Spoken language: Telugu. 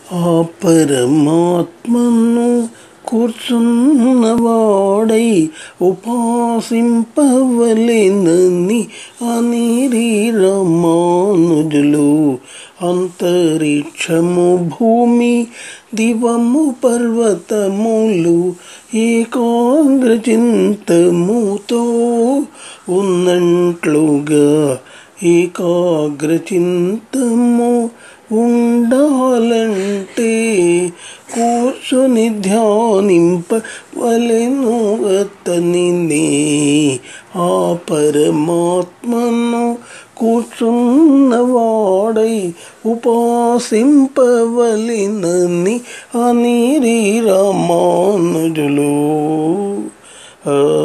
ఆ పరమాత్మను కూర్చున్నవాడై ఉపాసింపవలెనని అనిరి రామానుజులు అంతరిక్షము భూమి దివము పర్వతములు ఏకాగ్ర చింతముతో ఉన్నట్లుగా ఏకాగ్ర చింతము ఉండాలంటే కూర్చొని ధ్యానింపవలెను అతనినే ఆ పరమాత్మను కూర్చున్నవాడై ఉపాసింపవలెనని అనిరి రామానుజులు ఆ